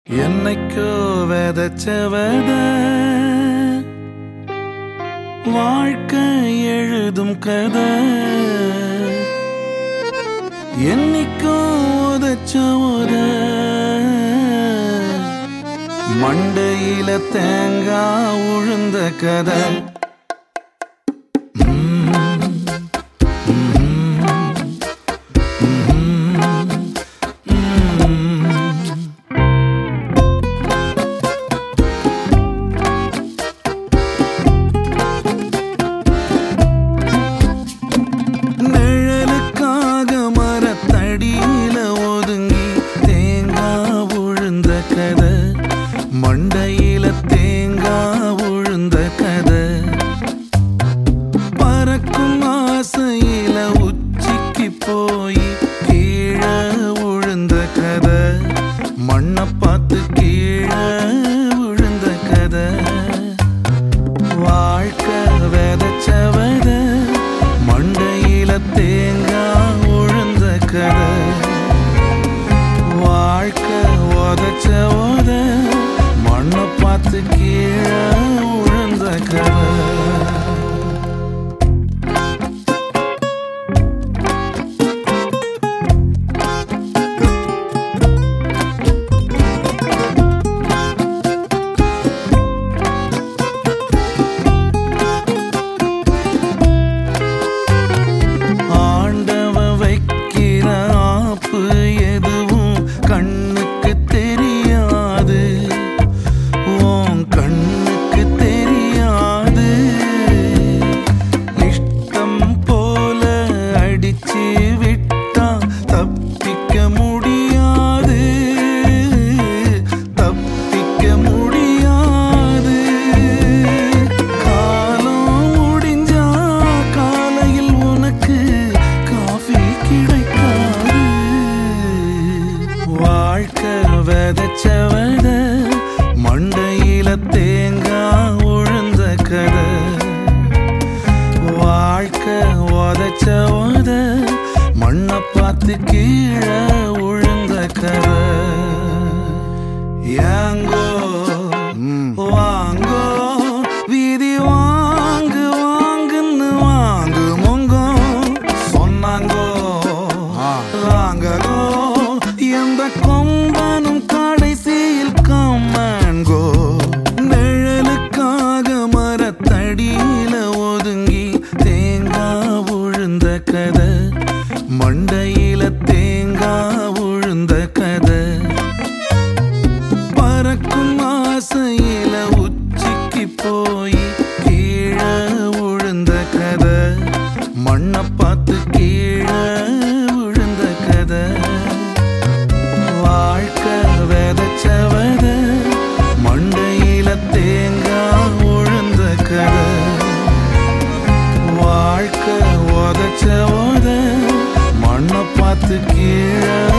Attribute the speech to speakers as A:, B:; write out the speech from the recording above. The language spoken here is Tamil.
A: என்னைக்கோ விதைச்சவத வாழ்க்கை எழுதும் கதை என்னைக்கோ உதச்ச உத மண்டையில தேங்காய் உழுந்த கதை நிழலுக்காக மரத்தடியில ஒதுங்கி தேங்காய் உழுந்த கதை மண்டையில தேங்காய் உழுந்த கதை பறக்கும் ஆசையில உச்சிக்கு போய் கீழே உழுந்த கதை மண்ணை பார்த்து கீழே விழுந்த கதை வாழ்க்கை விதைச்சவத மண்டையில தேங்காய் உழுந்த கதை வாழ்க்கை உதச்ச உத மண்ணை பார்த்து கீழே உழுந்த கதை ஆண்டவ வைக்கிற ஆப்பு எதுவும் கண்ணுக்கு தெரியாது உன் கண்ணுக்கு தெரியாது இஷ்டம் போல அடிச்சு விட்டா தப்பிக்க முடியாது தப்பிக்க முடியாது காலம் முடிஞ்சா காலையில் உனக்கு காஃபி கிடைக்காது வாழ்க்கை விதைச்சவத மண்டையில தேங்காய் உழுந்த கதை வாழ்க்கை உதச்ச உத மண்ணை பார்த்து கீழே உழுந்த கதை ஏங்கோ வாங்கோ வீதி வாங்கு வாங்குன்னு வாங்கு மொங்கோ சொன்னாங்கோ வாங்கோ எந்த கொம்பனும் கடைசியில் கம்மன்கோ நிழலுக்காக மரத்தடியில ஒதுங்கி தேங்காய் உழுந்த கதை மண்டையில தேங்காய் உழுந்த கதை பறக்கும் ஆசையில உச்சிக்கு போய் கீழே விழுந்த கதை மண்ணை பார்த்து கீழே விழுந்த கதை வாழ்க்கை விதைச்சவத மண்டையில தேங்காய் விழுந்த கதை வாழ்க்கை உதச்ச உத மண்ணை பார்த்து கீழே